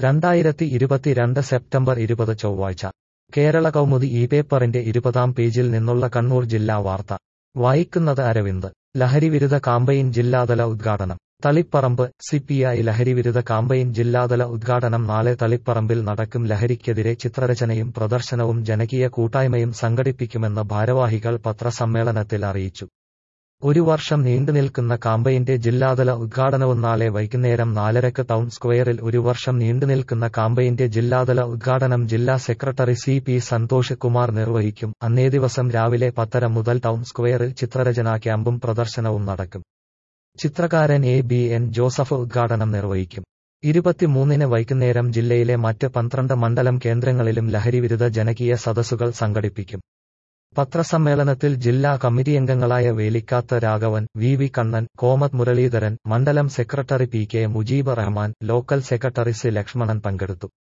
രണ്ടായിരത്തി ഇരുപത്തിരണ്ട് സെപ്റ്റംബർ ഇരുപത് ചൊവ്വാഴ്ച കേരള കൗമുദി ഈ പേപ്പറിന്റെ ഇരുപതാം പേജിൽ നിന്നുള്ള കണ്ണൂർ ജില്ലാ വാർത്ത വായിക്കുന്നത് അരവിന്ദ് ലഹരിവിരുദ്ധ കാമ്പയിൻ ജില്ലാതല ഉദ്ഘാടനം തളിപ്പറമ്പ് സിപിഐ ലഹരിവിരുദ്ധ കാമ്പയിൻ ജില്ലാതല ഉദ്ഘാടനം നാളെ തളിപ്പറമ്പിൽ നടക്കും ലഹരിക്കെതിരെ ചിത്രരചനയും പ്രദർശനവും ജനകീയ കൂട്ടായ്മയും സംഘടിപ്പിക്കുമെന്ന് ഭാരവാഹികൾ പത്രസമ്മേളനത്തിൽ അറിയിച്ചു ഒരു വർഷം നീണ്ടുനിൽക്കുന്ന കാമ്പയിന്റെ ജില്ലാതല ഉദ്ഘാടനവും നാളെ വൈകുന്നേരം നാലരക്ക് ടൗൺ സ്ക്വയറിൽ ഒരു വർഷം നീണ്ടുനിൽക്കുന്ന കാമ്പയിന്റെ ജില്ലാതല ഉദ്ഘാടനം ജില്ലാ secretary C P Santhosh Kumar നിർവഹിക്കും അന്നേ ദിവസം രാവിലെ പത്തര മുതൽ ടൗൺ സ്ക്വയറിൽ ചിത്രരചനാ ക്യാമ്പും പ്രദർശനവും നടക്കും ചിത്രകാരൻ എ ബി എൻ ജോസഫ് ഉദ്ഘാടനം നിർവഹിക്കും ഇരുപത്തിമൂന്നിന് വൈകുന്നേരം ജില്ലയിലെ മറ്റ് പന്ത്രണ്ട് മണ്ഡലം കേന്ദ്രങ്ങളിലും ലഹരിവിരുദ്ധ ജനകീയ സദസ്സുകൾ സംഘടിപ്പിക്കും പത്രസമ്മേളനത്തിൽ ജില്ലാ കമ്മിറ്റിയംഗങ്ങളായ വേലിക്കാത്ത രാഘവൻ വി വി കണ്ണൻ കോമത് മുരളീധരൻ മണ്ഡലം secretary P K Mujeeb Rahman local secretary C Lakshmanan പങ്കെടുത്തു